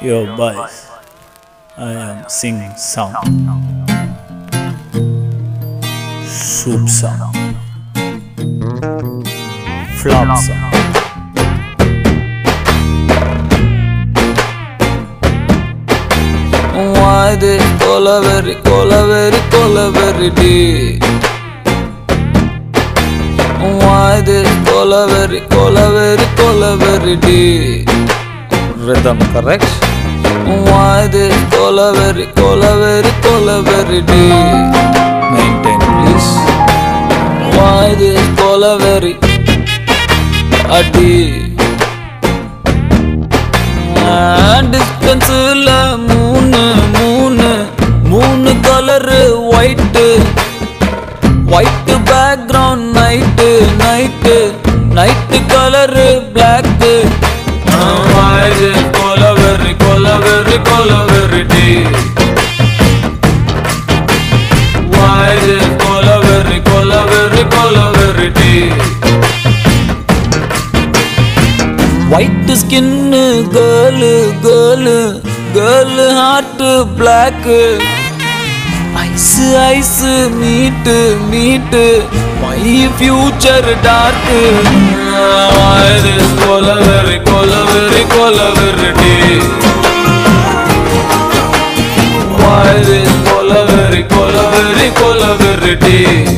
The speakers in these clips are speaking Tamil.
Yo, boys, I am singing song. Soup song. Flop song. Why this colaveri, colaveri, colaveri D? Why this colaveri, colaveri, colaveri D? Rhythm correct? Why this colaveri, colaveri, colaveri D? Maintain please. Why this colaveri? A D. டிஸ்டன்ஸில் மூணு மூணு மூணு colour white white background night night night colour black கொலவெறி கொலவெறி கொலவெறி டி கொலவெறி கொலவெறி கொலவெறி டி white skin girl girl girl heart black eyes eyes meet meet my future dark கொலவெறி கொலவெறி கொலவெறி கொலவெறி கொலவெறி கொலவெறி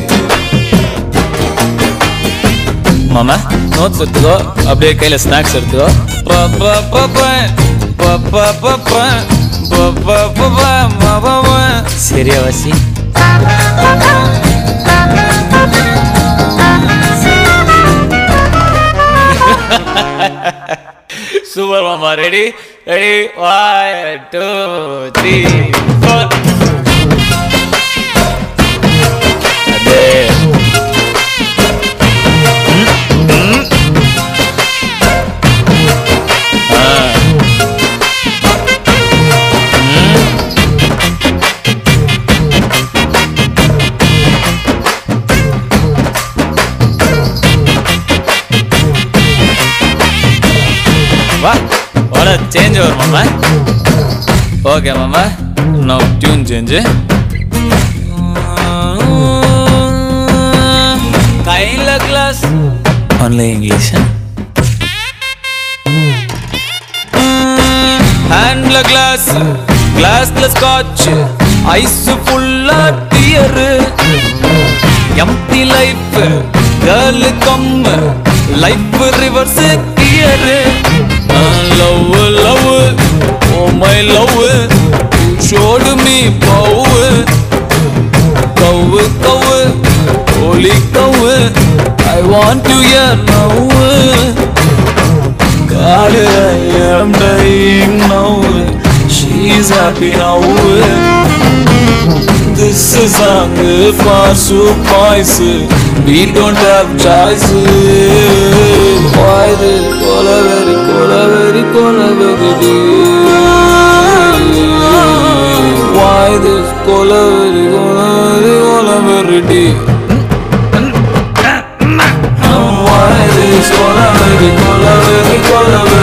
மாமா நோட்ஸ் எடுத்துக்கோ அப்படியே கையில ஸ்நாக்ஸ் எடுத்துக்கோ ப, ப, ப, ப, ப, ப, ப, ப, ப, ப, ப, ப, ம, ப, ப. சரியா வாசி சூப்பர் மாமா ready ready one two three four அதே வா வர சேஞ்ச் வரும் மாமா ஓகே மாமா நோ டியூன் சேஞ்சு கையில கிளாஸ் ஒன்லி இங்கிலீஷ் ஹேண்ட்ல கிளாஸ் கிளாஸ்ல ஸ்காட்ச் ஐஸ் ஃபுல்லா tear empty life girl come life reverse gear love love oh my love showed me bow cow cow holy cow I want to hear now God, I am dying now. She's happy now. This is song for soup boys. We don't have choice. Why the cola very cola very cola very deep? Why this cola very cola very cola very deep? Why this cola very cola very cola very